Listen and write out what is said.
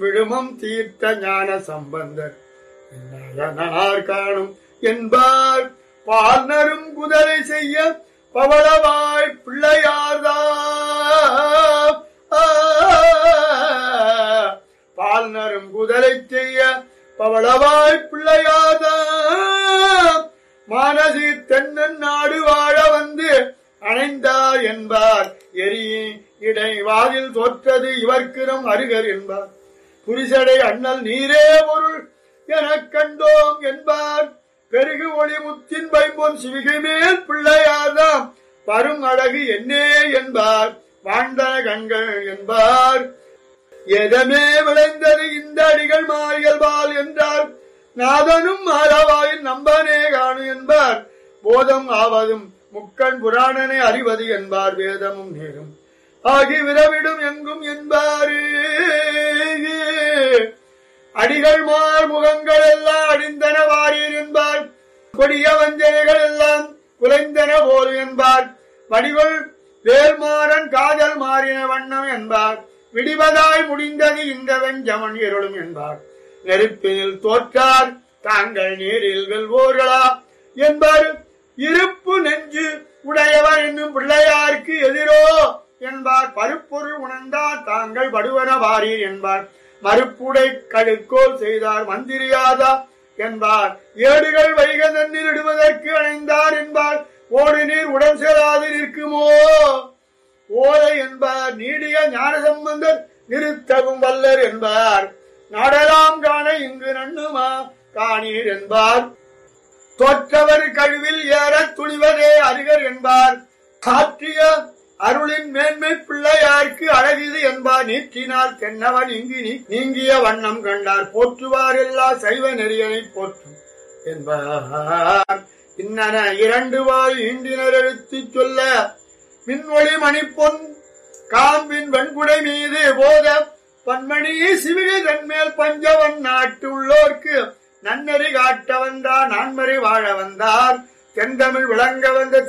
விழுமம் தீர்த்த ஞான சம்பந்தர் நார் காணும் என்பார் பால்னரும் குதிரை செய்ய பவளவாய் பிள்ளையார்தான் பால்னரும் குதிரை செய்ய பவளவாய் பிள்ளையார்தான் மானசி தென்னன் நாடு வாழ வந்து அணைந்தார் என்பார் எரியே இடை வாதில் தோற்றது இவர்க்கிறம் அருகர் என்பார் புரிசடை அண்ணல் நீரே பொருள் எனக் கண்டோம் என்பார் பெருகு ஒளி முத்தின் பைம்பொன் சிவிகை மேல் பிள்ளையார்தாம் பரும் அழகு என்னே என்பார் வாழ்ந்தன கண்கள் என்பார் எதமே விளைந்தது இந்த அடிகள் மாறியல்பால் என்றார் நாதனும் மாலவாயின் நம்பனே காணு என்பார் போதம் ஆவதும் முக்கண் புராணனை அறிவது என்பார் வேதமும் நேரும் ஆகி விரவிடும் எங்கும் என்பாரே அடிகள் மார் முகங்கள் எல்லாம் அடிந்தன வாரீர் என்பார் கொடிய வஞ்சனைகள் எல்லாம் குலைந்தன போல் என்பார் வடிவல் வேல்மாறன் காதல் மாறின வண்ணம் என்பார் விடிவதாய் முடிந்தது இந்த வெஞ்சமன் இருளும் என்பார் நெருப்பினில் தோற்றார் தாங்கள் நீரில் வெல்வோர்களா என்பார் இருப்பு நெஞ்சு உடையவர் என்னும் பிள்ளையாருக்கு எதிரோ என்பார் பருப்பொருள் உணர்ந்தார் தாங்கள் படுவன வாரீர் என்பார் மறுப்புடை கடுக்கோல் செய்தார் மந்திரியாதா என்பார் ஏடுகள் வைக தண்ணீர் இடுவதற்கு அணைந்தார் என்பார் ஓடு நீர் உடன் சேராது நிற்குமோ ஓலை என்பார் நீடிய ஞான சம்பந்தர் நிறுத்தவும் வல்லர் என்பார் நாடலாம் காண இங்கு நண்ணுமா காணீர் என்பார் தோற்றவர் கழுவில் ஏறத் துணிவதே அருகர் என்பார் காற்றிய அருளின் மேன்மை பிள்ளையார்க்கு அழகிது என்பார் நீக்கினார் தென்னவன் இங்கு நீ- நீங்கிய வண்ணம் கண்டார் போற்றுவார் எல்லா சைவ நெறியனை போற்றும் என்பார் இன்னன இரண்டு வாய் ஈண்டினர் எடுத்துச் சொல்ல மின்ஒளி மணிப்பொன் காம்பின் வெண்குடை மீது போத பன்மணி சிவிகை தன்மேல் பஞ்சவன் நாட்டு உள்ளோர்க்கு நன்னறி காட்ட வந்தார் நான்மறை வாழ வந்தார் தென்தமிழ் விளங்க வந்த